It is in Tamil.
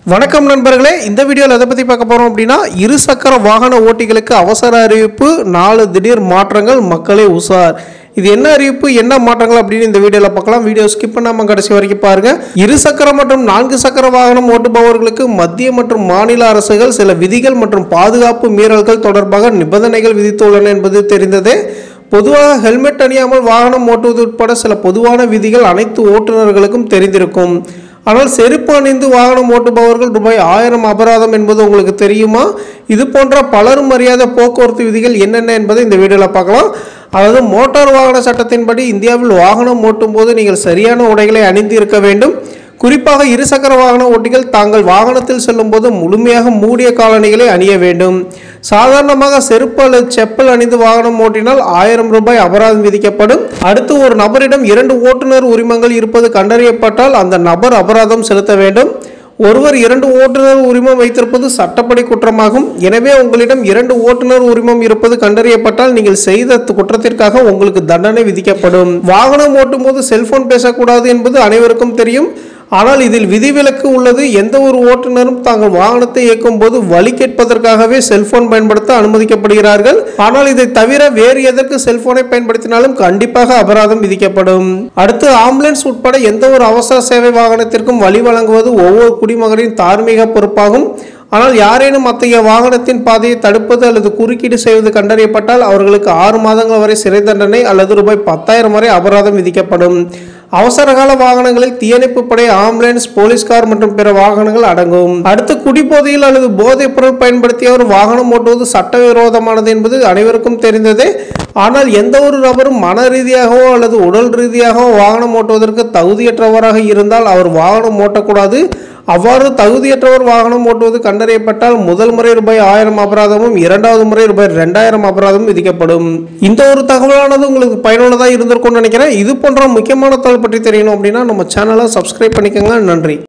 வணக்கம் நண்பர்களே இந்த வீடியோவில் எதை பற்றி பார்க்க போகிறோம் அப்படின்னா இருசக்கர வாகன ஓட்டிகளுக்கு அவசர அறிவிப்பு நாலு திடீர் மாற்றங்கள் மக்களே உசார் இது என்ன அறிவிப்பு என்ன மாற்றங்கள் அப்படின்னு இந்த வீடியோவில் பார்க்கலாம் வீடியோ ஸ்கிப் பண்ணாமல் கடைசி வரைக்கும் பாருங்க இருசக்கர மற்றும் நான்கு சக்கர வாகனம் ஓட்டுபவர்களுக்கு மத்திய மற்றும் மாநில அரசுகள் சில விதிகள் மற்றும் பாதுகாப்பு மீறல்கள் தொடர்பாக நிபந்தனைகள் விதித்துள்ளன என்பது தெரிந்ததே பொதுவாக ஹெல்மெட் அணியாமல் வாகனம் ஓட்டுவது உட்பட சில பொதுவான விதிகள் அனைத்து ஓட்டுநர்களுக்கும் தெரிந்திருக்கும் ஆனால் செருப்பு அணிந்து வாகனம் ஓட்டுபவர்கள் ரூபாய் ஆயிரம் அபராதம் என்பது உங்களுக்கு தெரியுமா இது போன்ற பலரும் அறியாத போக்குவரத்து விதிகள் என்னென்ன என்பதை இந்த வீடியோவில் பார்க்கலாம் அதாவது மோட்டார் வாகன சட்டத்தின்படி இந்தியாவில் வாகனம் ஓட்டும் போது நீங்கள் சரியான உடைகளை அணிந்து இருக்க வேண்டும் குறிப்பாக இருசக்கர வாகன ஓட்டிகள் தாங்கள் வாகனத்தில் செல்லும்போது முழுமையாக மூடிய காலணிகளை அணிய வேண்டும் சாதாரணமாக செருப்பு அல்லது செப்பல் அணிந்து வாகனம் ஓட்டினால் ஆயிரம் ரூபாய் அபராதம் விதிக்கப்படும் அடுத்து ஒரு நபரிடம் இரண்டு ஓட்டுநர் உரிமங்கள் இருப்பது கண்டறியப்பட்டால் அந்த நபர் அபராதம் செலுத்த வேண்டும் ஒருவர் இரண்டு ஓட்டுநர் உரிமம் வைத்திருப்பது சட்டப்படி குற்றமாகும் எனவே உங்களிடம் இரண்டு ஓட்டுநர் உரிமம் இருப்பது கண்டறியப்பட்டால் நீங்கள் செய்த குற்றத்திற்காக உங்களுக்கு தண்டனை விதிக்கப்படும் வாகனம் ஓட்டும் போது செல்போன் பேசக்கூடாது என்பது அனைவருக்கும் தெரியும் ஆனால் இதில் விதிவிலக்கு உள்ளது எந்த ஒரு ஓட்டுநரும் தாங்கள் வாகனத்தை இயக்கும் போது வழி கேட்பதற்காகவே செல்போன் பயன்படுத்த அனுமதிக்கப்படுகிறார்கள் ஆனால் இதை தவிர வேறு எதற்கு செல்போனை பயன்படுத்தினாலும் கண்டிப்பாக அபராதம் விதிக்கப்படும் அடுத்து ஆம்புலன்ஸ் உட்பட எந்த ஒரு அவசர சேவை வாகனத்திற்கும் வழி வழங்குவது ஒவ்வொரு குடிமகனின் தார்மீக பொறுப்பாகும் ஆனால் யாரேனும் அத்தகைய வாகனத்தின் பாதையை தடுப்பது அல்லது குறுக்கீடு செய்வது கண்டறியப்பட்டால் அவர்களுக்கு ஆறு மாதங்கள் வரை சிறை தண்டனை அல்லது ரூபாய் பத்தாயிரம் வரை அபராதம் விதிக்கப்படும் அவசரகால வாகனங்களில் தீயணைப்பு படை ஆம்புலன்ஸ் போலீஸ் கார் மற்றும் பிற வாகனங்கள் அடங்கும் அடுத்து குடிபோதையில் அல்லது போதைப் பொருள் பயன்படுத்தியவர் வாகனம் ஓட்டுவது சட்டவிரோதமானது என்பது அனைவருக்கும் தெரிந்ததே ஆனால் எந்த ஒரு நபரும் மன ரீதியாகவோ அல்லது உடல் ரீதியாகவோ வாகனம் ஓட்டுவதற்கு தகுதியற்றவராக இருந்தால் அவர் வாகனம் ஓட்டக்கூடாது அவ்வாறு தகுதியற்றவர் வாகனம் ஓட்டுவது கண்டறியப்பட்டால் முதல் முறை ரூபாய் ஆயிரம் அபராதமும் இரண்டாவது முறை ரூபாய் ரெண்டாயிரம் அபராதமும் விதிக்கப்படும் இந்த ஒரு தகவலானது உங்களுக்கு பயனுள்ளதாக இருந்திருக்கும்னு நினைக்கிறேன் இது போன்ற முக்கியமான தகவல் பற்றி தெரியணும் அப்படின்னா நம்ம சேனலை சப்ஸ்கிரைப் பண்ணிக்கோங்க நன்றி